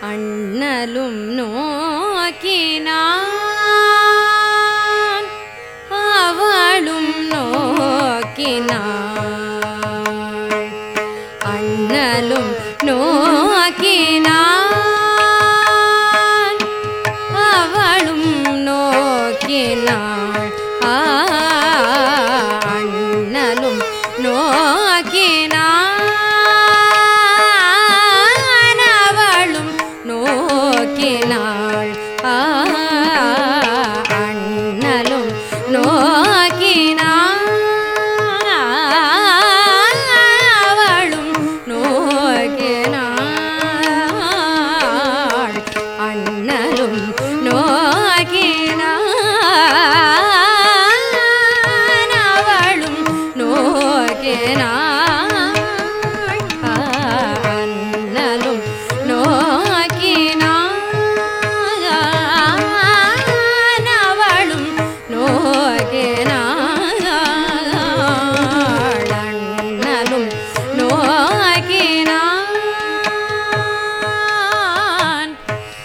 அண்ணலும் நோக்கினான் அவளும் நோக்கினாள் அண்ணலும் நோக்கினான் அவளும் நோக்கினாள் ஆ, அண்ணலும் நோக்கினான் அவளும் நோக்கினாள் ஆ, அண்ணலும் நோக்கினாள் அவளும் நோக்கினாள் அண்ணலும் நோக்கினாள் அவளும் நோக்கினாள் அண்ணலும் நோக்கினாள் அவளும் நோக்கினாள் அண்ணலும் நோக்கினான்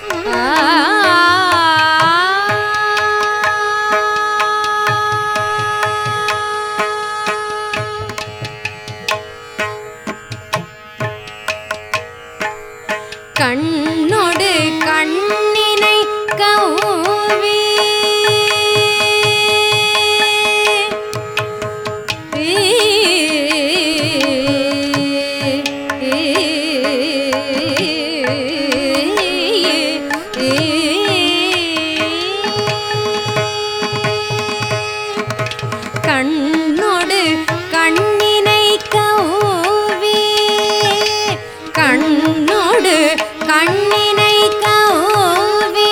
கண்ணொடு கண்ணினை கௌவி கண்ணொடு கண்ணினை கௌவி கண்ணொடு கண்ணினை கௌவி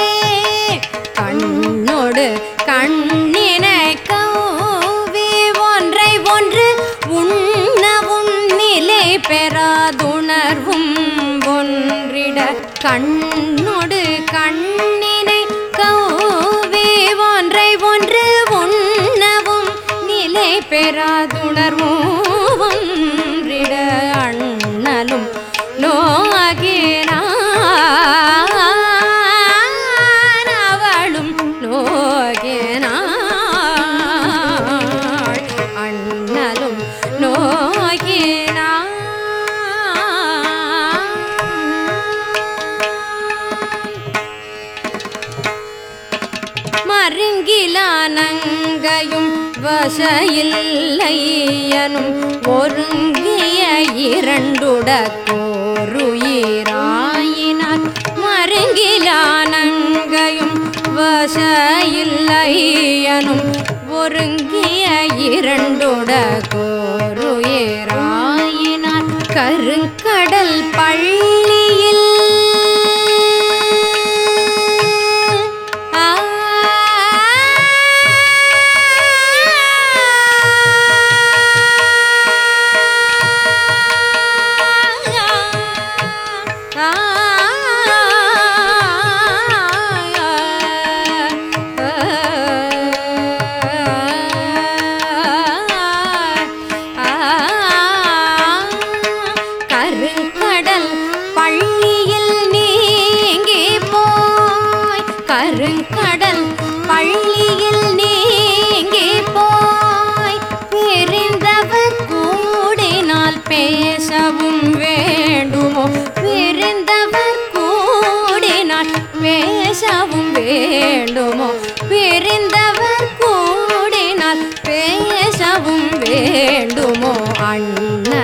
கண்ணொடு கண்ணினை கௌவி ஒன்றை ஒன்று உண்ணவும் நிலை பெறாதுணர்வும் ஒன்றிட கண்ணொடு கண்ணினை கௌவி ஒன்றை ஒன்று உண்ணவும் நிலை பெறாதுணர்வும் ஒன்றிட அண்ணலும் நோகினான் அவளும் நோகினாள் அண்ணலும் நோகினாள் மருங்கிலானங்கையும் வசையில்லையனும் ஒருங்கிய இரண்டுட கோருயிராயினான் மருங்கிலானங்கையும் வசையில்லையனும் ஒருங்கிய இரண்டுட கோருயிராயினான் கருங்கடல் பள்ளியில் ஆ கருங்கடல் பள்ளியில் நீங்கி போய் கருங்கடல் பள்ளியில் நீங்கி போய் பிரிந்தவர் கூடினால் பேசவும் வேண்டுமோ பிரிந்தவர் கூடினால் பேசவும் வேண்டுமோ பிரிந்தவர் கூடினால் பேசவும் வேண்டுமோ அண்ண